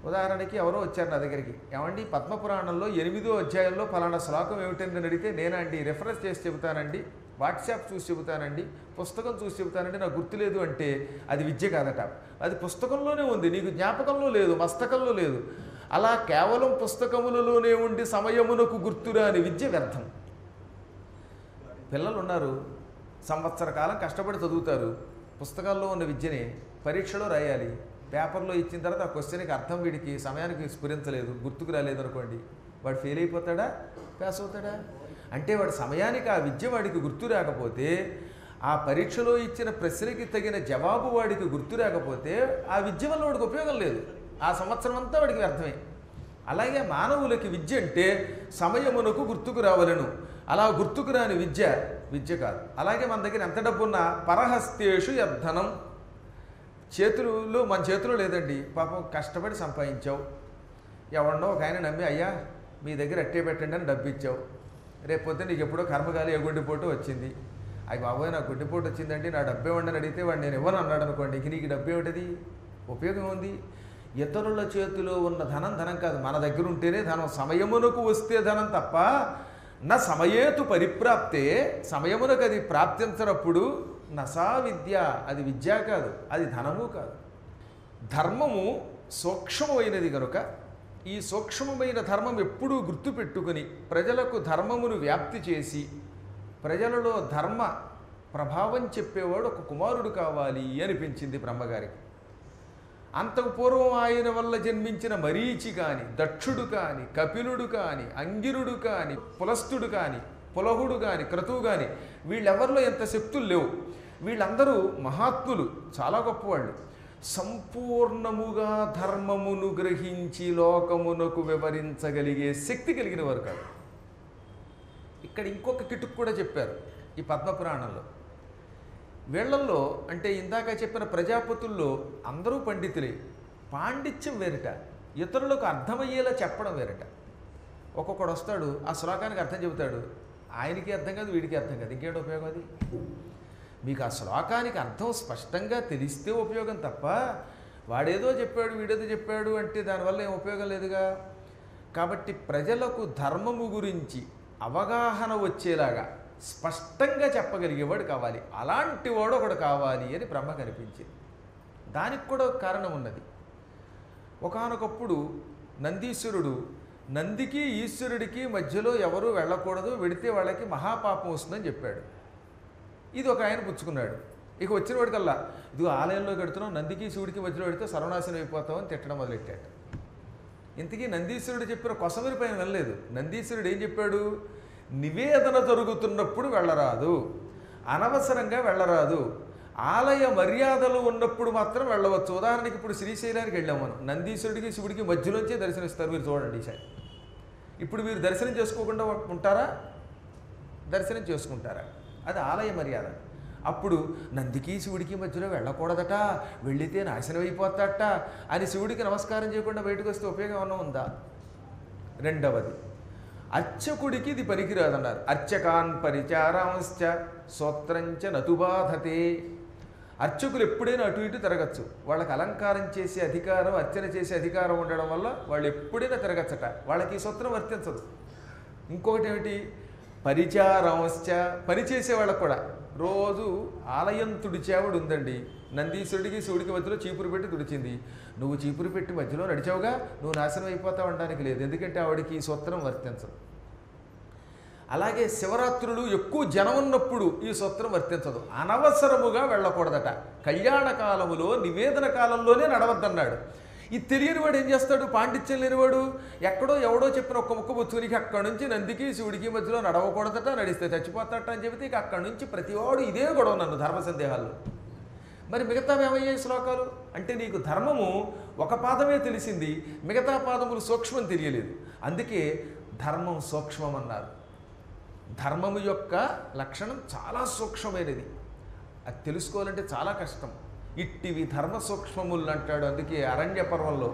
ఉదాహరణకి ఎవరో వచ్చారు నా దగ్గరికి ఏమండి పద్మపురాణంలో ఎనిమిదో అధ్యాయంలో ఫలానా శ్లోకం ఏమిటని అడిగితే నేనా అండి రెఫరెన్స్ చేసి చెబుతానండి వాట్సాప్ చూసి చెబుతానండి పుస్తకం చూసి చెబుతానండి నాకు గుర్తులేదు అంటే అది విద్య కాదట అది పుస్తకంలోనే ఉంది నీకు జ్ఞాపకంలో లేదు మస్తకంలో లేదు అలా కేవలం పుస్తకములలోనే ఉండి సమయమునకు గుర్తురాని విద్య వ్యర్థం పిల్లలు ఉన్నారు సంవత్సర కాలం కష్టపడి చదువుతారు పుస్తకాల్లో ఉన్న విద్యని పరీక్షలో రాయాలి పేపర్లో ఇచ్చిన తర్వాత ఆ క్వశ్చన్కి అర్థం వీడికి సమయానికి స్ఫురించలేదు గుర్తుకు రాలేదు అనుకోండి వాడు ఫెయిల్ అయిపోతాడా పాస్ అవుతాడా అంటే వాడి సమయానికి ఆ విద్య వాడికి గుర్తు రాకపోతే ఆ పరీక్షలో ఇచ్చిన ప్రశ్నకి తగిన జవాబు వాడికి గుర్తు రాకపోతే ఆ విద్య వల్ల వాడికి ఉపయోగం లేదు ఆ సంవత్సరం అంతా వాడికి వ్యర్థమే అలాగే మానవులకి విద్య అంటే సమయమునకు గుర్తుకు రావలను అలా గుర్తుకు రాని విద్య విద్య కాదు అలాగే మన దగ్గర ఎంత డబ్బు ఉన్నా పరహస్తేషు యద్ధనం చేతులలో మన చేతిలో లేదండి పాపం కష్టపడి సంపాదించావు ఎవరినో ఒక ఆయన నమ్మి అయ్యా మీ దగ్గర అట్టే పెట్టండి అని డబ్బు ఇచ్చావు రేపు పొద్దున్న నీకు ఎప్పుడో కర్మగాలి ఏ గుండెపోటు వచ్చింది అయ్యి బాబోయ్ నాకు గుండెపోటు వచ్చిందండి నా డబ్బే ఉండని అడిగితే వాడు నేను ఇవ్వను అన్నాడు అనుకోండి ఇంక నీకు డబ్బు ఏమిటది ఉపయోగం ఉంది ఇతరుల చేతిలో ఉన్న ధనం ధనం కాదు మన దగ్గర ఉంటేనే ధనం సమయమునకు వస్తే ధనం తప్ప నా సమయేతు పరిప్రాప్తే సమయమునకు అది ప్రాప్తించినప్పుడు నసా విద్య అది విద్య కాదు అది ధనము కాదు ధర్మము సూక్ష్మమైనది కనుక ఈ సూక్ష్మమైన ధర్మం ఎప్పుడూ గుర్తుపెట్టుకుని ప్రజలకు ధర్మమును వ్యాప్తి చేసి ప్రజలలో ధర్మ ప్రభావం చెప్పేవాడు ఒక కుమారుడు కావాలి అనిపించింది బ్రహ్మగారికి అంతకు పూర్వం ఆయన వల్ల జన్మించిన మరీచి కాని దక్షుడు కాని కపిలుడు కాని అంగిరుడు కాని పులస్తుడు కాని పులహుడు కాని క్రతువు కాని వీళ్ళెవరిలో ఎంత శక్తులు లేవు వీళ్ళందరూ మహాత్ములు చాలా గొప్పవాళ్ళు సంపూర్ణముగా ధర్మమును గ్రహించి లోకమునకు వివరించగలిగే శక్తి కలిగిన వారు కాదు ఇక్కడ ఇంకొక కిటుకు కూడా చెప్పారు ఈ పద్మపురాణంలో వీళ్ళల్లో అంటే ఇందాక చెప్పిన ప్రజాపతుల్లో అందరూ పండితులే పాండిత్యం వేరట ఇతరులకు అర్థమయ్యేలా చెప్పడం వేరట ఒక్కొక్కడు వస్తాడు ఆ శ్లోకానికి అర్థం చెబుతాడు ఆయనకి అర్థం కాదు వీడికి అర్థం కాదు ఇంకేంటి ఉపయోగం అది మీకు ఆ శ్లోకానికి అర్థం స్పష్టంగా తెలిస్తే ఉపయోగం తప్ప వాడేదో చెప్పాడు వీడేదో చెప్పాడు అంటే దానివల్ల ఏం ఉపయోగం లేదుగా కాబట్టి ప్రజలకు ధర్మము గురించి అవగాహన వచ్చేలాగా స్పష్టంగా చెప్పగలిగేవాడు కావాలి అలాంటి వాడు ఒకడు కావాలి అని బ్రహ్మ కనిపించింది దానికి కూడా ఒక కారణం ఉన్నది ఒకానొకప్పుడు నందీశ్వరుడు నందికి ఈశ్వరుడికి మధ్యలో ఎవరూ వెళ్ళకూడదు వెడితే వాళ్ళకి మహాపాపం వస్తుందని చెప్పాడు ఇది ఒక ఆయన పుచ్చుకున్నాడు ఇక వచ్చిన వాడికల్లా ఇది ఆలయంలో కడుతున్నాం నందికి శివుడికి మధ్యలో పెడితే సర్వనాశనం అయిపోతాం అని తిట్టడం మొదలెట్టాడు ఇంతకీ నందీశ్వరుడు చెప్పిన కొసమిరి పైన వెళ్ళలేదు నందీశ్వరుడు ఏం చెప్పాడు నివేదన జరుగుతున్నప్పుడు వెళ్ళరాదు అనవసరంగా వెళ్ళరాదు ఆలయ మర్యాదలు ఉన్నప్పుడు మాత్రం వెళ్ళవచ్చు ఉదాహరణకి ఇప్పుడు శ్రీశైలానికి వెళ్ళాం మనం నందీశ్వరుడికి శివుడికి మధ్యలోంచే దర్శనమిస్తారు మీరు చూడండి ఈసారి ఇప్పుడు మీరు దర్శనం చేసుకోకుండా ఉంటారా దర్శనం చేసుకుంటారా అది ఆలయ మర్యాద అప్పుడు నందికి శివుడికి మధ్యలో వెళ్ళకూడదట వెళితే నాశనం అయిపోతాడట అని శివుడికి నమస్కారం చేయకుండా బయటకు వస్తే ఉపయోగం ఏమన్నా ఉందా రెండవది అర్చకుడికి ఇది పనికిరాదన్నారు అర్చకాన్ పరిచారాంశ్చ సోత్రంచ నతుబాధతే అర్చకులు ఎప్పుడైనా అటు ఇటు తిరగచ్చు వాళ్ళకి అలంకారం చేసే అధికారం అర్చన చేసే అధికారం ఉండడం వల్ల వాళ్ళు ఎప్పుడైనా తిరగచ్చట వాళ్ళకి ఈ సూత్రం వర్తించదు ఇంకొకటి ఏమిటి పరిచారంశ్చ పని చేసే వాళ్ళకు కూడా రోజు ఆలయం తుడిచేవాడు ఉందండి నందీశ్వరుడికి శివుడికి మధ్యలో చీపురు పెట్టి తుడిచింది నువ్వు చీపురు పెట్టి మధ్యలో నడిచావుగా నువ్వు నాశనం అయిపోతావు అనడానికి లేదు ఎందుకంటే ఆవిడకి ఈ సూత్రం వర్తించదు అలాగే శివరాత్రులు ఎక్కువ జనం ఉన్నప్పుడు ఈ సూత్రం వర్తించదు అనవసరముగా వెళ్ళకూడదట కళ్యాణ కాలములో నివేదన కాలంలోనే నడవద్దన్నాడు ఇది తెలియని వాడు ఏం చేస్తాడు పాండిత్యం లేనివాడు ఎక్కడో ఎవడో చెప్పిన ఒక్క ముక్క బుచ్చునికి అక్కడి నుంచి నందికి శివుడికి మధ్యలో నడవకూడదట నడిస్తే చచ్చిపోతాడట అని చెబితే ఇక అక్కడి నుంచి ప్రతివాడు ఇదే గొడవ నన్ను ధర్మ సందేహాల్లో మరి మిగతా ఏమయ్యాయి శ్లోకాలు అంటే నీకు ధర్మము ఒక పాదమే తెలిసింది మిగతా పాదములు సూక్ష్మం తెలియలేదు అందుకే ధర్మం సూక్ష్మం అన్నారు ధర్మము యొక్క లక్షణం చాలా సూక్ష్మమైనది అది తెలుసుకోవాలంటే చాలా కష్టం ఇట్టివి ధర్మ సూక్ష్మములు అంటాడు అందుకే అరణ్య పర్వంలో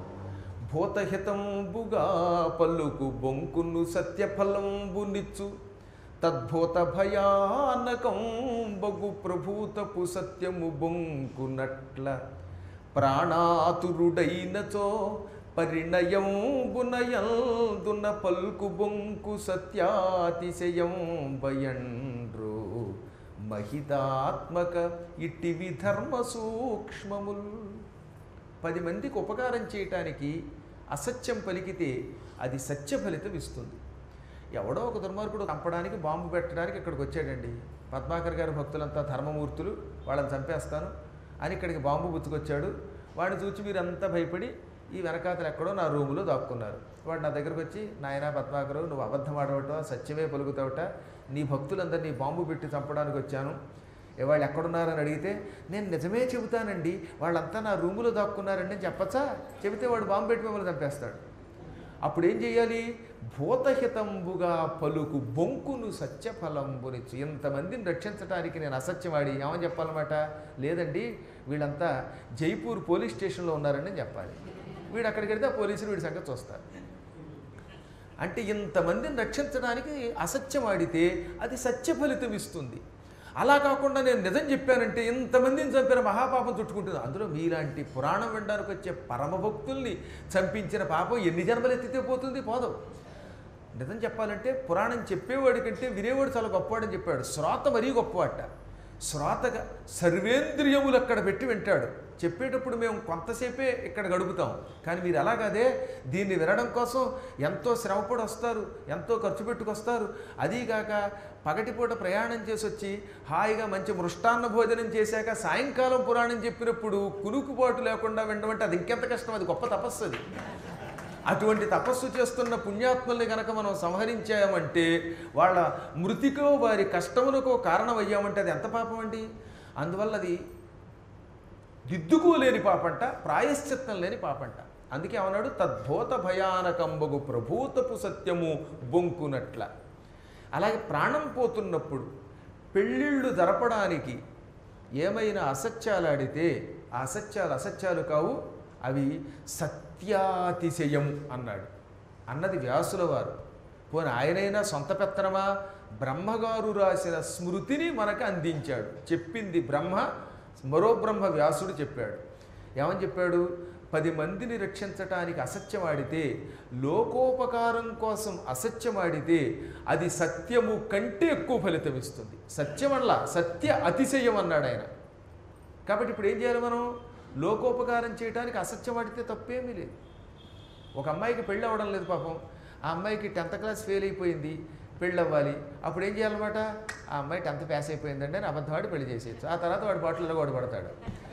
భూతహితంబుగా పల్లుకు బొంకును సత్యఫలంబు నిచ్చు తద్భూత భయానకం బగు ప్రభూతపు సత్యము బొంకునట్ల ప్రాణాతురుడైనచో పరిణయం బునయందున పల్కు బొంకు సత్యాతిశయం భయండ్రు మహితాత్మక ఇట్టివి ధర్మ సూక్ష్మముల్ పది మందికి ఉపకారం చేయటానికి అసత్యం పలికితే అది సత్య ఫలితం ఇస్తుంది ఎవడో ఒక దుర్మార్గుడు చంపడానికి బాంబు పెట్టడానికి ఇక్కడికి వచ్చాడండి పద్మాకర్ గారి భక్తులంతా ధర్మమూర్తులు వాళ్ళని చంపేస్తాను అని ఇక్కడికి బాంబు బుచ్చుకొచ్చాడు వాడిని చూచి మీరంతా భయపడి ఈ వెనకాతలు ఎక్కడో నా రూములో దాక్కున్నారు వాడు నా దగ్గరకు వచ్చి నాయనా పద్మాకరు నువ్వు అబద్ధం ఆడవట సత్యమే పలుకుతావట నీ భక్తులందరినీ బాంబు పెట్టి చంపడానికి వచ్చాను ఏ వాళ్ళు ఎక్కడున్నారని అడిగితే నేను నిజమే చెబుతానండి వాళ్ళంతా నా రూములో దాక్కున్నారండి అని చెప్పచ్చా చెబితే వాడు బాంబు పెట్టి మిమ్మల్ని చంపేస్తాడు అప్పుడు ఏం చేయాలి భూతహితంబుగా పలుకు బొంకును సత్యఫలంబునిచ్చు ఇంతమందిని రక్షించడానికి నేను అసత్యవాడి ఏమని చెప్పాలన్నమాట లేదండి వీళ్ళంతా జైపూర్ పోలీస్ స్టేషన్లో ఉన్నారని నేను చెప్పాలి వీడు అక్కడికి వెళ్తే ఆ పోలీసులు వీడి సంగతి చూస్తారు అంటే ఇంతమందిని రక్షించడానికి అసత్యం ఆడితే అది సత్య ఫలితం ఇస్తుంది అలా కాకుండా నేను నిజం చెప్పానంటే ఇంతమందిని చంపిన మహాపాపం చుట్టుకుంటుంది అందులో మీలాంటి పురాణం వినడానికి వచ్చే పరమభక్తుల్ని చంపించిన పాపం ఎన్ని జన్మలు ఎత్తితే పోతుంది పోదు నిజం చెప్పాలంటే పురాణం చెప్పేవాడి కంటే వినేవాడు చాలా గొప్పవాడని చెప్పాడు శ్రోత మరీ గొప్పవాట శ్రోతగా సర్వేంద్రియములు అక్కడ పెట్టి వింటాడు చెప్పేటప్పుడు మేము కొంతసేపే ఇక్కడ గడుపుతాం కానీ మీరు అలాగదే దీన్ని వినడం కోసం ఎంతో శ్రమపడి వస్తారు ఎంతో ఖర్చు పెట్టుకొస్తారు అదీగాక పగటిపూట ప్రయాణం చేసి వచ్చి హాయిగా మంచి మృష్టాన్న భోజనం చేశాక సాయంకాలం పురాణం చెప్పినప్పుడు కునుకుబాటు లేకుండా వినడం అంటే అది ఇంకెంత కష్టం అది గొప్ప తపస్సు అది అటువంటి తపస్సు చేస్తున్న పుణ్యాత్మల్ని గనక మనం సంహరించామంటే వాళ్ళ మృతికో వారి కష్టములకో కారణమయ్యామంటే అది ఎంత పాపం అండి అందువల్ల అది దిద్దుకోలేని పాపంట ప్రాయశ్చిత్తం లేని పాపంట అందుకే ఏమన్నాడు తద్భూత భయానకంబగు ప్రభూతపు సత్యము బొంకునట్ల అలాగే ప్రాణం పోతున్నప్పుడు పెళ్ళిళ్ళు జరపడానికి ఏమైనా అసత్యాలు ఆడితే ఆ అసత్యాలు అసత్యాలు కావు అవి సత్యాతిశయం అన్నాడు అన్నది వ్యాసుల వారు పోనీ ఆయనైనా సొంత పెత్తనమా బ్రహ్మగారు రాసిన స్మృతిని మనకు అందించాడు చెప్పింది బ్రహ్మ మరో బ్రహ్మ వ్యాసుడు చెప్పాడు ఏమని చెప్పాడు పది మందిని రక్షించటానికి అసత్యం ఆడితే లోకోపకారం కోసం అసత్యం ఆడితే అది సత్యము కంటే ఎక్కువ ఫలితం ఇస్తుంది సత్యం వల్ల సత్య అతిశయం అన్నాడు ఆయన కాబట్టి ఇప్పుడు ఏం చేయాలి మనం లోకోపకారం చేయడానికి అసత్యం ఆడితే తప్పేమీ లేదు ఒక అమ్మాయికి పెళ్ళి అవ్వడం లేదు పాపం ఆ అమ్మాయికి టెన్త్ క్లాస్ ఫెయిల్ అయిపోయింది పెళ్ళి అవ్వాలి అప్పుడు ఏం చేయాలన్నమాట ఆ అమ్మాయి టెన్త్ పాస్ అయిపోయిందండి అని అబద్ధం ఆడి పెళ్లి చేసేయచ్చు ఆ తర్వాత వాడి బాటిల్లో వాడు పడతాడు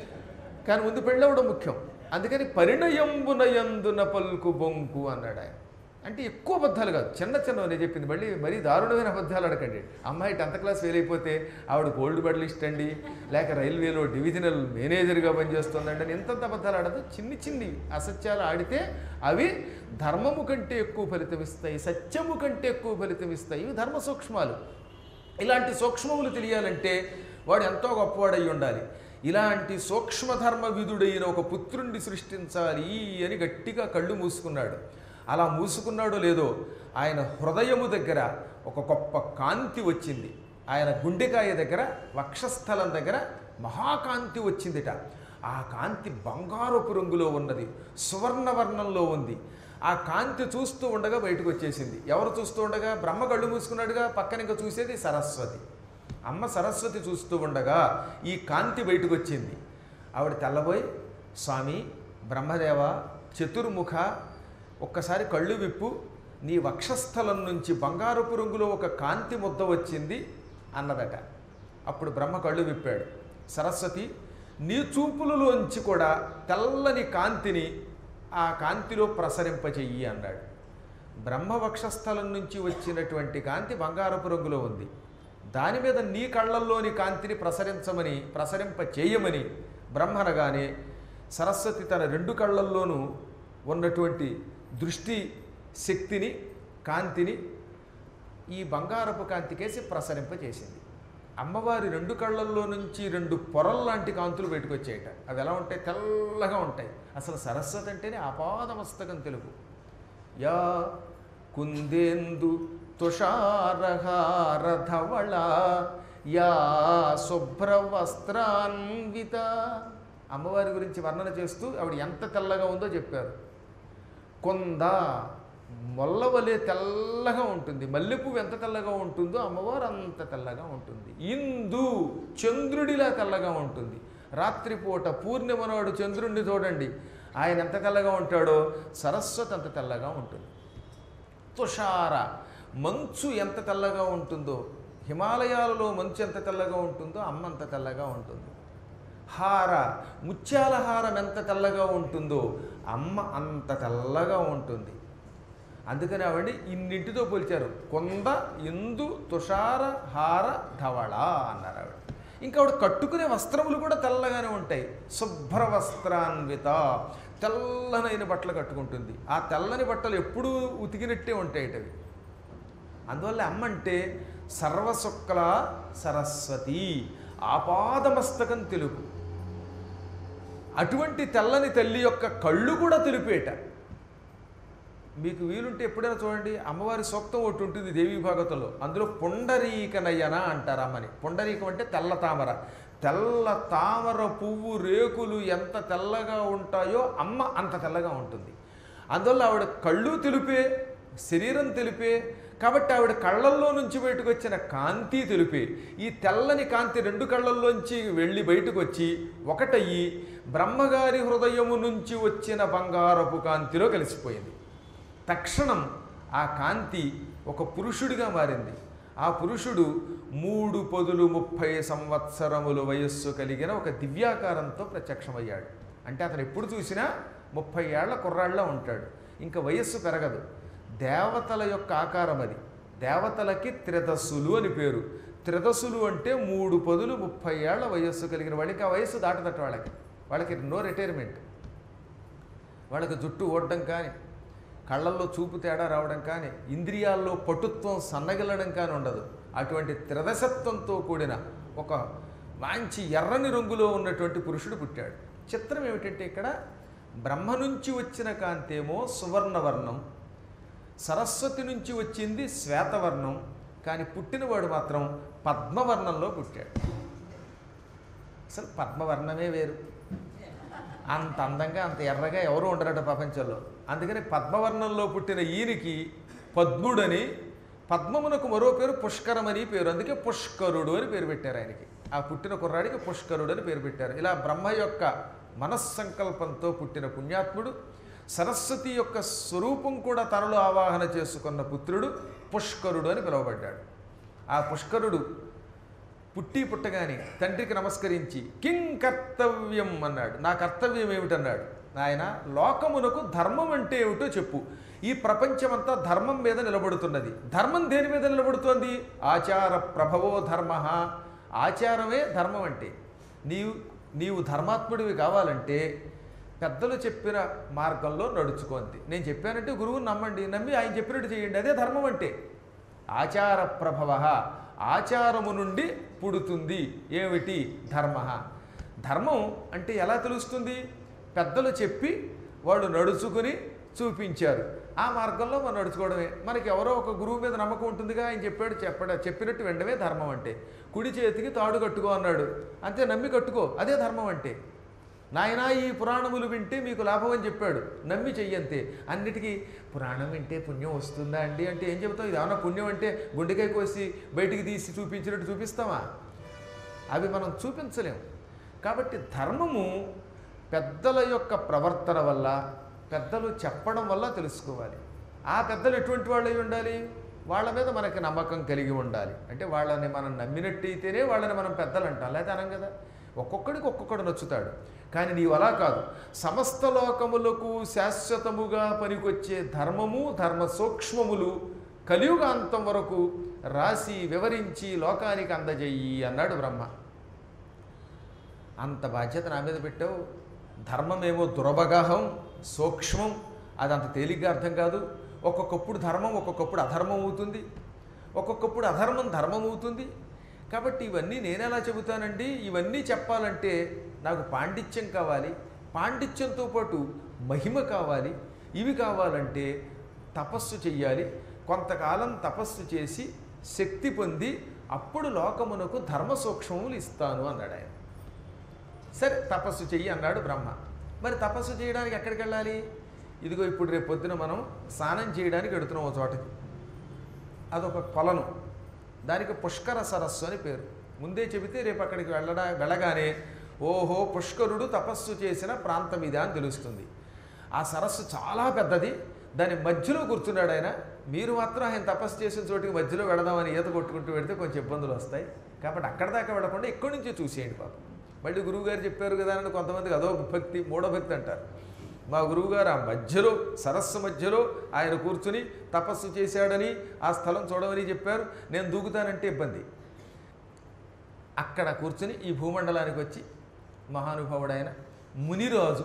కానీ ముందు పెళ్ళి అవ్వడం ముఖ్యం అందుకని పరిణయంబునయందున పలుకు బొంకు అన్నాడు ఆయన అంటే ఎక్కువ అబద్ధాలు కాదు చిన్న చిన్న నేను చెప్పింది మళ్ళీ మరీ దారుణమైన అబద్ధాలు అడగండి అమ్మాయి టెన్త్ క్లాస్ ఫెయిల్ అయిపోతే ఆవిడ గోల్డ్ మెడలిస్ట్ అండి లేక రైల్వేలో డివిజనల్ మేనేజర్గా పనిచేస్తుందండి అని ఎంతంత అబద్ధాలు ఆడదు చిన్ని చిన్ని అసత్యాలు ఆడితే అవి ధర్మము కంటే ఎక్కువ ఫలితం ఇస్తాయి సత్యము కంటే ఎక్కువ ఫలితం ఇస్తాయి ఇవి ధర్మ సూక్ష్మాలు ఇలాంటి సూక్ష్మములు తెలియాలంటే వాడు ఎంతో గొప్పవాడై ఉండాలి ఇలాంటి సూక్ష్మధర్మ విధుడైన ఒక పుత్రుణ్ణి సృష్టించాలి అని గట్టిగా కళ్ళు మూసుకున్నాడు అలా మూసుకున్నాడో లేదో ఆయన హృదయము దగ్గర ఒక గొప్ప కాంతి వచ్చింది ఆయన గుండెకాయ దగ్గర వక్షస్థలం దగ్గర మహాకాంతి వచ్చిందిట ఆ కాంతి బంగారపు రంగులో ఉన్నది సువర్ణవర్ణంలో ఉంది ఆ కాంతి చూస్తూ ఉండగా బయటకు వచ్చేసింది ఎవరు చూస్తూ ఉండగా బ్రహ్మ కళ్ళు మూసుకున్నాడుగా పక్కన ఇంకా చూసేది సరస్వతి అమ్మ సరస్వతి చూస్తూ ఉండగా ఈ కాంతి బయటకు వచ్చింది ఆవిడ తెల్లబోయి స్వామి బ్రహ్మదేవ చతుర్ముఖ ఒక్కసారి కళ్ళు విప్పు నీ వక్షస్థలం నుంచి బంగారపు రంగులో ఒక కాంతి ముద్ద వచ్చింది అన్నదట అప్పుడు బ్రహ్మ కళ్ళు విప్పాడు సరస్వతి నీ చూపులలోంచి కూడా తెల్లని కాంతిని ఆ కాంతిలో ప్రసరింపచెయ్యి అన్నాడు బ్రహ్మ వక్షస్థలం నుంచి వచ్చినటువంటి కాంతి బంగారపు రంగులో ఉంది దాని మీద నీ కళ్ళల్లోని కాంతిని ప్రసరించమని ప్రసరింప చేయమని బ్రహ్మనగానే సరస్వతి తన రెండు కళ్ళల్లోనూ ఉన్నటువంటి దృష్టి శక్తిని కాంతిని ఈ బంగారపు కాంతికేసి ప్రసరింపజేసింది అమ్మవారి రెండు కళ్ళల్లో నుంచి రెండు పొరల్లాంటి కాంతులు బయటకు వచ్చాయట అవి ఎలా ఉంటాయి తెల్లగా ఉంటాయి అసలు సరస్వతి అంటేనే ఆపాదమస్తకం తెలుగు యా కుందేందు తుషారహారధవళ యా శుభ్రవస్త్రాన్విత అమ్మవారి గురించి వర్ణన చేస్తూ ఆవిడ ఎంత తెల్లగా ఉందో చెప్పారు కొంద మొల్లవలే తెల్లగా ఉంటుంది మల్లెపువ్వు ఎంత తెల్లగా ఉంటుందో అమ్మవారు అంత తెల్లగా ఉంటుంది ఇందు చంద్రుడిలా తెల్లగా ఉంటుంది రాత్రిపూట పూర్ణిమ నాడు చంద్రుడిని చూడండి ఆయన ఎంత తెల్లగా ఉంటాడో సరస్వతి అంత తెల్లగా ఉంటుంది తుషార మంచు ఎంత తెల్లగా ఉంటుందో హిమాలయాలలో మంచు ఎంత తెల్లగా ఉంటుందో అమ్మ అంత తెల్లగా ఉంటుంది హార ముత్యాల హారం ఎంత తెల్లగా ఉంటుందో అమ్మ అంత తెల్లగా ఉంటుంది అందుకని ఆవిడ ఇన్నింటితో పోల్చారు కొంద ఇందు తుషార హార ధవళ అన్నారు ఆవిడ ఇంకా ఆవిడ కట్టుకునే వస్త్రములు కూడా తెల్లగానే ఉంటాయి శుభ్ర వస్త్రాన్విత తెల్లనైన బట్టలు కట్టుకుంటుంది ఆ తెల్లని బట్టలు ఎప్పుడూ ఉతికినట్టే ఉంటాయి అవి అందువల్ల అమ్మ అంటే సర్వశుక్ల సరస్వతి ఆపాదమస్తకం తెలుపు అటువంటి తెల్లని తల్లి యొక్క కళ్ళు కూడా తెలుపేట మీకు వీలుంటే ఎప్పుడైనా చూడండి అమ్మవారి సూక్తం ఒకటి ఉంటుంది దేవీ భాగవతంలో అందులో పుండరీక నయన అంటారు అమ్మని పుండరీకం అంటే తెల్ల తామర తెల్ల తామర పువ్వు రేకులు ఎంత తెల్లగా ఉంటాయో అమ్మ అంత తెల్లగా ఉంటుంది అందువల్ల ఆవిడ కళ్ళు తెలిపే శరీరం తెలిపే కాబట్టి ఆవిడ కళ్ళల్లో నుంచి బయటకు వచ్చిన కాంతి తెలిపే ఈ తెల్లని కాంతి రెండు కళ్ళల్లోంచి వెళ్ళి బయటకు వచ్చి ఒకటయ్యి బ్రహ్మగారి హృదయము నుంచి వచ్చిన బంగారపు కాంతిలో కలిసిపోయింది తక్షణం ఆ కాంతి ఒక పురుషుడిగా మారింది ఆ పురుషుడు మూడు పదులు ముప్పై సంవత్సరములు వయస్సు కలిగిన ఒక దివ్యాకారంతో ప్రత్యక్షమయ్యాడు అంటే అతను ఎప్పుడు చూసినా ముప్పై ఏళ్ల కుర్రాళ్ళ ఉంటాడు ఇంకా వయస్సు పెరగదు దేవతల యొక్క ఆకారం అది దేవతలకి త్రిదస్సులు అని పేరు త్రిదస్సులు అంటే మూడు పదులు ముప్పై ఏళ్ల వయస్సు కలిగిన వాళ్ళకి ఆ వయస్సు దాటదట వాళ్ళకి వాళ్ళకి నో రిటైర్మెంట్ వాళ్ళకి జుట్టు ఓడడం కానీ కళ్ళల్లో చూపు తేడా రావడం కానీ ఇంద్రియాల్లో పటుత్వం సన్నగిల్లడం కానీ ఉండదు అటువంటి త్రిదశత్వంతో కూడిన ఒక మంచి ఎర్రని రంగులో ఉన్నటువంటి పురుషుడు పుట్టాడు చిత్రం ఏమిటంటే ఇక్కడ బ్రహ్మ నుంచి వచ్చిన కాంతేమో సువర్ణవర్ణం సరస్వతి నుంచి వచ్చింది శ్వేతవర్ణం కానీ పుట్టినవాడు మాత్రం పద్మవర్ణంలో పుట్టాడు అసలు పద్మవర్ణమే వేరు అంత అందంగా అంత ఎర్రగా ఎవరు ఉండరట ప్రపంచంలో అందుకని పద్మవర్ణంలో పుట్టిన ఈయనకి పద్ముడని పద్మమునకు మరో పేరు పుష్కరమని పేరు అందుకే పుష్కరుడు అని పేరు పెట్టారు ఆయనకి ఆ పుట్టిన కుర్రాడికి పుష్కరుడు అని పేరు పెట్టారు ఇలా బ్రహ్మ యొక్క మనస్సంకల్పంతో పుట్టిన పుణ్యాత్ముడు సరస్వతి యొక్క స్వరూపం కూడా తనలో ఆవాహన చేసుకున్న పుత్రుడు పుష్కరుడు అని పిలువబడ్డాడు ఆ పుష్కరుడు పుట్టి పుట్టగానే తండ్రికి నమస్కరించి కిం కర్తవ్యం అన్నాడు నా కర్తవ్యం ఏమిటన్నాడు నాయన లోకమునకు ధర్మం అంటే ఏమిటో చెప్పు ఈ ప్రపంచమంతా ధర్మం మీద నిలబడుతున్నది ధర్మం దేని మీద నిలబడుతోంది ఆచార ప్రభవో ధర్మ ఆచారమే ధర్మం అంటే నీవు నీవు ధర్మాత్ముడివి కావాలంటే పెద్దలు చెప్పిన మార్గంలో నడుచుకోండి నేను చెప్పానంటే గురువుని నమ్మండి నమ్మి ఆయన చెప్పినట్టు చేయండి అదే ధర్మం అంటే ఆచార ప్రభవ ఆచారము నుండి పుడుతుంది ఏమిటి ధర్మ ధర్మం అంటే ఎలా తెలుస్తుంది పెద్దలు చెప్పి వాళ్ళు నడుచుకుని చూపించారు ఆ మార్గంలో మనం నడుచుకోవడమే మనకి ఎవరో ఒక గురువు మీద నమ్మకం ఉంటుందిగా ఆయన చెప్పాడు చెప్పడ చెప్పినట్టు వెంటనే ధర్మం అంటే కుడి చేతికి తాడు కట్టుకో అన్నాడు అంతే నమ్మి కట్టుకో అదే ధర్మం అంటే నాయనా ఈ పురాణములు వింటే మీకు లాభం అని చెప్పాడు నమ్మి చెయ్యంతే అన్నిటికీ పురాణం వింటే పుణ్యం వస్తుందా అండి అంటే ఏం చెబుతావు ఇది ఏమన్నా పుణ్యం అంటే గుండెకాయ కోసి బయటికి తీసి చూపించినట్టు చూపిస్తామా అవి మనం చూపించలేం కాబట్టి ధర్మము పెద్దల యొక్క ప్రవర్తన వల్ల పెద్దలు చెప్పడం వల్ల తెలుసుకోవాలి ఆ పెద్దలు ఎటువంటి వాళ్ళు అయి ఉండాలి వాళ్ళ మీద మనకి నమ్మకం కలిగి ఉండాలి అంటే వాళ్ళని మనం నమ్మినట్టయితేనే వాళ్ళని మనం పెద్దలు అంటాం లేదా అనం కదా ఒక్కొక్కడికి ఒక్కొక్కడు నచ్చుతాడు కానీ నీవు అలా కాదు సమస్త లోకములకు శాశ్వతముగా పనికొచ్చే ధర్మము ధర్మ సూక్ష్మములు కలియుగాంతం వరకు రాసి వివరించి లోకానికి అందజేయి అన్నాడు బ్రహ్మ అంత బాధ్యత నా మీద పెట్టావు ధర్మమేమో దురవగాహం సూక్ష్మం అది అంత తేలిగ్గా అర్థం కాదు ఒక్కొక్కప్పుడు ధర్మం ఒక్కొక్కప్పుడు అధర్మం అవుతుంది ఒక్కొక్కప్పుడు అధర్మం ధర్మం అవుతుంది కాబట్టి ఇవన్నీ నేనెలా చెబుతానండి ఇవన్నీ చెప్పాలంటే నాకు పాండిత్యం కావాలి పాండిత్యంతో పాటు మహిమ కావాలి ఇవి కావాలంటే తపస్సు చెయ్యాలి కొంతకాలం తపస్సు చేసి శక్తి పొంది అప్పుడు లోకమునకు ధర్మ సూక్ష్మములు ఇస్తాను అన్నాడు ఆయన సరే తపస్సు చెయ్యి అన్నాడు బ్రహ్మ మరి తపస్సు చేయడానికి ఎక్కడికి వెళ్ళాలి ఇదిగో ఇప్పుడు రేపు పొద్దున మనం స్నానం చేయడానికి వెడుతున్నాం ఒక చోటకి అదొక కొలను దానికి పుష్కర సరస్సు అని పేరు ముందే చెబితే రేపు అక్కడికి వెళ్ళడా వెళ్ళగానే ఓహో పుష్కరుడు తపస్సు చేసిన ప్రాంతం ఇదా అని తెలుస్తుంది ఆ సరస్సు చాలా పెద్దది దాని మధ్యలో కూర్చున్నాడు ఆయన మీరు మాత్రం ఆయన తపస్సు చేసిన చోటికి మధ్యలో వెళదామని ఈత కొట్టుకుంటూ వెడితే కొంచెం ఇబ్బందులు వస్తాయి కాబట్టి అక్కడ దాకా వెళ్లకుండా ఇక్కడి నుంచే చూసేయండి పాపం మళ్ళీ గురువుగారు చెప్పారు కదా అని కొంతమందికి అదో భక్తి మూడో భక్తి అంటారు మా గురువుగారు ఆ మధ్యలో సరస్సు మధ్యలో ఆయన కూర్చుని తపస్సు చేశాడని ఆ స్థలం చూడమని చెప్పారు నేను దూకుతానంటే ఇబ్బంది అక్కడ కూర్చుని ఈ భూమండలానికి వచ్చి మహానుభావుడైన మునిరాజు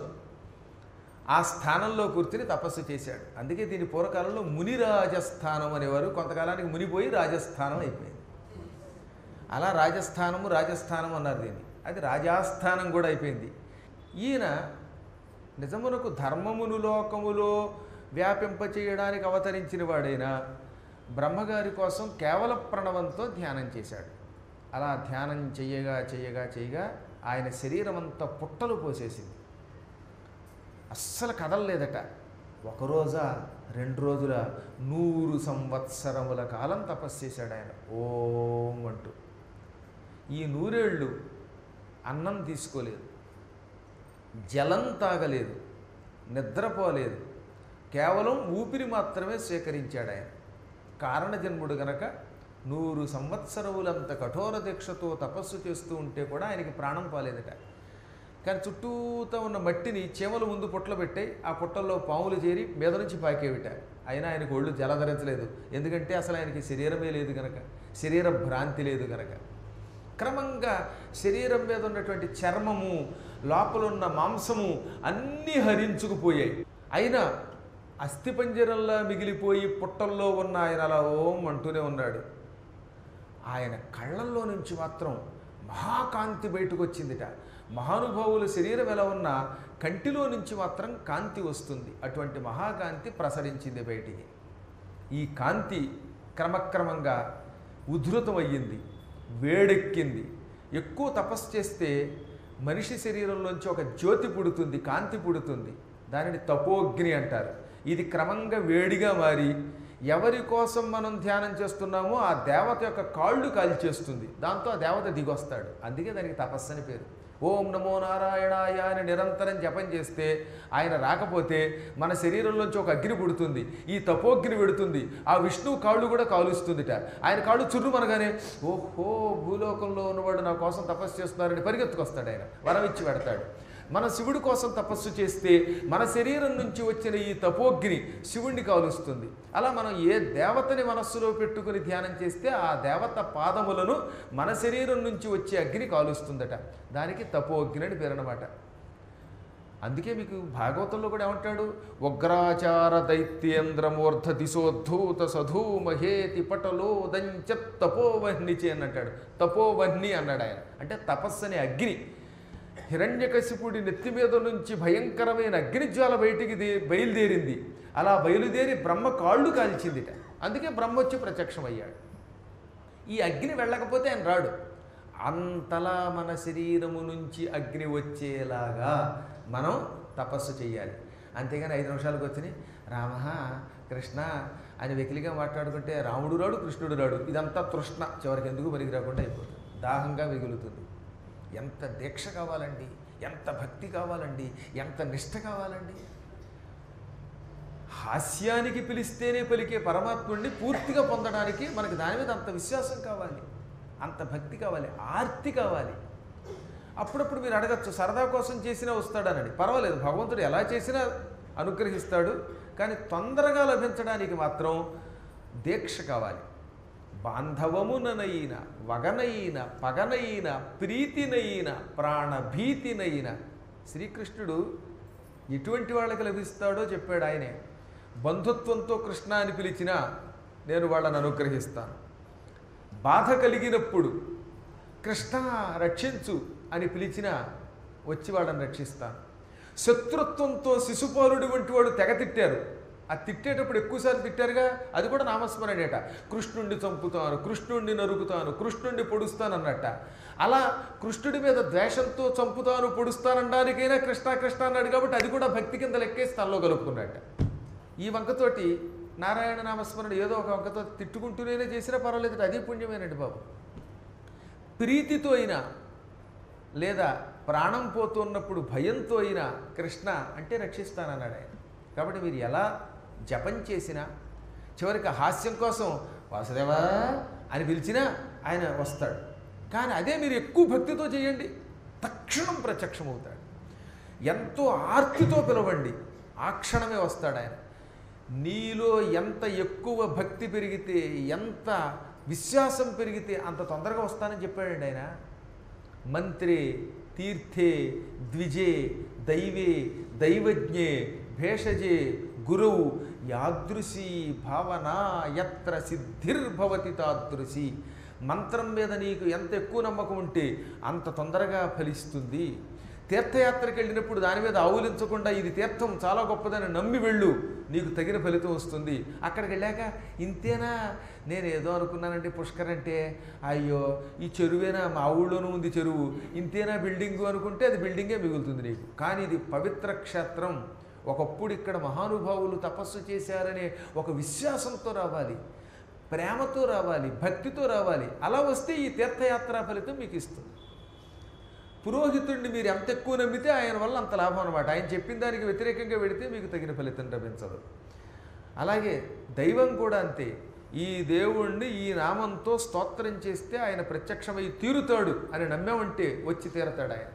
ఆ స్థానంలో కూర్చుని తపస్సు చేశాడు అందుకే దీని పూర్వకాలంలో మునిరాజస్థానం అనేవారు కొంతకాలానికి మునిపోయి రాజస్థానం అయిపోయింది అలా రాజస్థానము రాజస్థానం అన్నారు దీన్ని అది రాజాస్థానం కూడా అయిపోయింది ఈయన నిజమునకు ధర్మమును లోకములో వ్యాపింపచేయడానికి అవతరించిన వాడైనా బ్రహ్మగారి కోసం కేవల ప్రణవంతో ధ్యానం చేశాడు అలా ధ్యానం చెయ్యగా చెయ్యగా చెయ్యగా ఆయన శరీరం అంతా పుట్టలు పోసేసింది అస్సలు కదలలేదట ఒక రోజా రెండు రోజుల నూరు సంవత్సరముల కాలం తపస్సు చేశాడు ఆయన ఓం అంటూ ఈ నూరేళ్ళు అన్నం తీసుకోలేదు జలం తాగలేదు నిద్రపోలేదు కేవలం ఊపిరి మాత్రమే స్వీకరించాడు ఆయన కారణజన్ముడు గనక నూరు సంవత్సరములంత కఠోర దీక్షతో తపస్సు చేస్తూ ఉంటే కూడా ఆయనకి ప్రాణం పోలేదట కానీ చుట్టూతో ఉన్న మట్టిని చీమలు ముందు పుట్టలు పెట్టాయి ఆ పుట్టల్లో పాములు చేరి మీద నుంచి పాకేవిట అయినా ఆయనకు ఒళ్ళు జలధరించలేదు ఎందుకంటే అసలు ఆయనకి శరీరమే లేదు గనక శరీర భ్రాంతి లేదు గనక క్రమంగా శరీరం మీద ఉన్నటువంటి చర్మము లోపల ఉన్న మాంసము అన్నీ హరించుకుపోయాయి అయినా అస్థిపంజరంలా మిగిలిపోయి పుట్టల్లో ఉన్న ఆయన అలా ఓం అంటూనే ఉన్నాడు ఆయన కళ్ళల్లో నుంచి మాత్రం మహాకాంతి బయటకు వచ్చిందిట మహానుభావుల శరీరం ఎలా ఉన్నా కంటిలో నుంచి మాత్రం కాంతి వస్తుంది అటువంటి మహాకాంతి ప్రసరించింది బయటికి ఈ కాంతి క్రమక్రమంగా ఉధృతమయ్యింది వేడెక్కింది ఎక్కువ తపస్సు చేస్తే మనిషి శరీరంలోంచి ఒక జ్యోతి పుడుతుంది కాంతి పుడుతుంది దానిని తపోగ్ని అంటారు ఇది క్రమంగా వేడిగా మారి ఎవరి కోసం మనం ధ్యానం చేస్తున్నామో ఆ దేవత యొక్క కాళ్ళు కాల్చేస్తుంది దాంతో ఆ దేవత దిగొస్తాడు అందుకే దానికి తపస్సు అని పేరు ఓం నమో నారాయణాయ అని నిరంతరం జపం చేస్తే ఆయన రాకపోతే మన శరీరంలోంచి ఒక అగ్ని పుడుతుంది ఈ తపోగ్ని పెడుతుంది ఆ విష్ణువు కాళ్ళు కూడా కాలుస్తుందిట ఆయన కాళ్ళు చుర్రు మనగానే ఓహో భూలోకంలో ఉన్నవాడు నా కోసం తపస్సు చేస్తున్నారని పరిగెత్తుకొస్తాడు ఆయన వరం ఇచ్చి పెడతాడు మన శివుడి కోసం తపస్సు చేస్తే మన శరీరం నుంచి వచ్చిన ఈ తపోగ్ని శివుణ్ణి కాలుస్తుంది అలా మనం ఏ దేవతని మనస్సులో పెట్టుకుని ధ్యానం చేస్తే ఆ దేవత పాదములను మన శరీరం నుంచి వచ్చే అగ్ని కాలుస్తుందట దానికి తపోగ్ని అని పేరనమాట అందుకే మీకు భాగవతంలో కూడా ఏమంటాడు ఉగ్రాచార దైత్యేంద్రమూర్ధ దిశోద్ధూత సధూ మహేతి పటలో దంచ తపోవహ్నిచి అని అంటాడు తపోవహ్ని అన్నాడు ఆయన అంటే తపస్సు అనే అగ్ని హిరణ్యకశిపుడి నెత్తి మీద నుంచి భయంకరమైన అగ్నిజ్వాల బయటికి దే- బయలుదేరింది అలా బయలుదేరి బ్రహ్మ కాళ్ళు కాల్చిందిట అందుకే బ్రహ్మ వచ్చి ప్రత్యక్షమయ్యాడు ఈ అగ్ని వెళ్ళకపోతే ఆయన రాడు అంతలా మన శరీరము నుంచి అగ్ని వచ్చేలాగా మనం తపస్సు చేయాలి అంతేగాని ఐదు నిమిషాలకు వచ్చి రామ కృష్ణ అని వెకిలిగా మాట్లాడుకుంటే రాముడు రాడు కృష్ణుడు రాడు ఇదంతా తృష్ణ చివరికి ఎందుకు పనికి రాకుండా అయిపోతుంది దాహంగా మిగులుతుంది ఎంత దీక్ష కావాలండి ఎంత భక్తి కావాలండి ఎంత నిష్ట కావాలండి హాస్యానికి పిలిస్తేనే పలికే పరమాత్ముడిని పూర్తిగా పొందడానికి మనకి దాని మీద అంత విశ్వాసం కావాలి అంత భక్తి కావాలి ఆర్తి కావాలి అప్పుడప్పుడు మీరు అడగచ్చు సరదా కోసం చేసినా వస్తాడనని పర్వాలేదు భగవంతుడు ఎలా చేసినా అనుగ్రహిస్తాడు కానీ తొందరగా లభించడానికి మాత్రం దీక్ష కావాలి బాంధవముననైన వగనైన పగనైన ప్రీతినైన ప్రాణభీతినైన శ్రీకృష్ణుడు ఎటువంటి వాళ్ళకి లభిస్తాడో చెప్పాడు ఆయనే బంధుత్వంతో కృష్ణ అని పిలిచినా నేను వాళ్ళని అనుగ్రహిస్తాను బాధ కలిగినప్పుడు కృష్ణ రక్షించు అని పిలిచినా వచ్చి వాళ్ళని రక్షిస్తాను శత్రుత్వంతో శిశుపాలుడి వంటి వాడు తెగ తిట్టారు ఆ తిట్టేటప్పుడు ఎక్కువసార్లు తిట్టారుగా అది కూడా నామస్మరణేట కృష్ణుణ్ణి చంపుతాను కృష్ణుణ్ణి నరుకుతాను కృష్ణుణ్ణి పొడుస్తాను అన్నట్ట అలా కృష్ణుడి మీద ద్వేషంతో చంపుతాను పొడుస్తానడానికైనా కృష్ణ కృష్ణ అన్నాడు కాబట్టి అది కూడా భక్తి కింద లెక్కేసి తనలో కలుపుకున్నట్ట ఈ వంకతోటి నారాయణ నామస్మరణ ఏదో ఒక వంకతో తిట్టుకుంటూనే చేసినా పర్వాలేదు అది పుణ్యమేనండి బాబు ప్రీతితో అయినా లేదా ప్రాణం పోతున్నప్పుడు భయంతో అయినా కృష్ణ అంటే రక్షిస్తానన్నాడు ఆయన కాబట్టి మీరు ఎలా జపం చేసినా చివరికి హాస్యం కోసం వాసుదేవా అని పిలిచినా ఆయన వస్తాడు కానీ అదే మీరు ఎక్కువ భక్తితో చేయండి తక్షణం ప్రత్యక్షమవుతాడు ఎంతో ఆర్తితో పిలవండి ఆ క్షణమే వస్తాడు ఆయన నీలో ఎంత ఎక్కువ భక్తి పెరిగితే ఎంత విశ్వాసం పెరిగితే అంత తొందరగా వస్తానని చెప్పాడండి ఆయన మంత్రే తీర్థే ద్విజే దైవే దైవజ్ఞే భేషజే గురువు యాదృశీ భావన యత్ర సిద్ధిర్భవతి తాదృశి మంత్రం మీద నీకు ఎంత ఎక్కువ నమ్మకం ఉంటే అంత తొందరగా ఫలిస్తుంది తీర్థయాత్రకి వెళ్ళినప్పుడు దాని మీద ఆవులించకుండా ఇది తీర్థం చాలా గొప్పదని నమ్మి వెళ్ళు నీకు తగిన ఫలితం వస్తుంది అక్కడికి వెళ్ళాక ఇంతేనా నేను ఏదో అనుకున్నానంటే పుష్కర్ అంటే అయ్యో ఈ చెరువేనా మా ఊళ్ళోనూ ఉంది చెరువు ఇంతేనా బిల్డింగు అనుకుంటే అది బిల్డింగే మిగులుతుంది నీకు కానీ ఇది పవిత్ర క్షేత్రం ఒకప్పుడు ఇక్కడ మహానుభావులు తపస్సు చేశారనే ఒక విశ్వాసంతో రావాలి ప్రేమతో రావాలి భక్తితో రావాలి అలా వస్తే ఈ తీర్థయాత్రా ఫలితం మీకు ఇస్తుంది పురోహితుడిని మీరు ఎంత ఎక్కువ నమ్మితే ఆయన వల్ల అంత లాభం అనమాట ఆయన చెప్పిన దానికి వ్యతిరేకంగా పెడితే మీకు తగిన ఫలితం లభించదు అలాగే దైవం కూడా అంతే ఈ దేవుణ్ణి ఈ నామంతో స్తోత్రం చేస్తే ఆయన ప్రత్యక్షమై తీరుతాడు అని నమ్మామంటే వచ్చి తీరతాడు ఆయన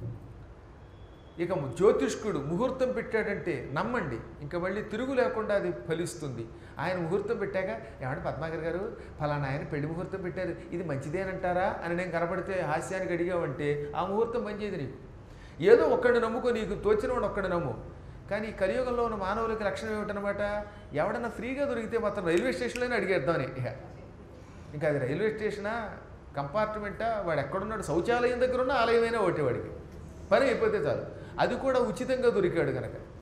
ఇక జ్యోతిష్కుడు ముహూర్తం పెట్టాడంటే నమ్మండి ఇంకా మళ్ళీ తిరుగు లేకుండా అది ఫలిస్తుంది ఆయన ముహూర్తం పెట్టాక ఏమంటే పద్మాకర్ గారు ఫలానా ఆయన పెళ్లి ముహూర్తం పెట్టారు ఇది మంచిదేనంటారా అని నేను కనపడితే హాస్యానికి అడిగావంటే ఆ ముహూర్తం మంచిది నీకు ఏదో ఒక్కడిని నమ్ముకో నీకు తోచినవాడు ఒక్కడిని నమ్ము కానీ ఈ కలియుగంలో ఉన్న మానవులకి లక్షణం ఏమిటనమాట ఎవడన్నా ఫ్రీగా దొరికితే మాత్రం రైల్వే స్టేషన్లోనే అడిగేద్దామని ఇహ. ఇంకా అది రైల్వే స్టేషనా కంపార్ట్మెంటా వాడు ఎక్కడున్నాడు శౌచాలయం దగ్గర ఉన్న ఆలయమైనా ఒకటి వాడికి పని అయిపోతే చాలు అది కూడా ఉచితంగా దొరికాడు కనుక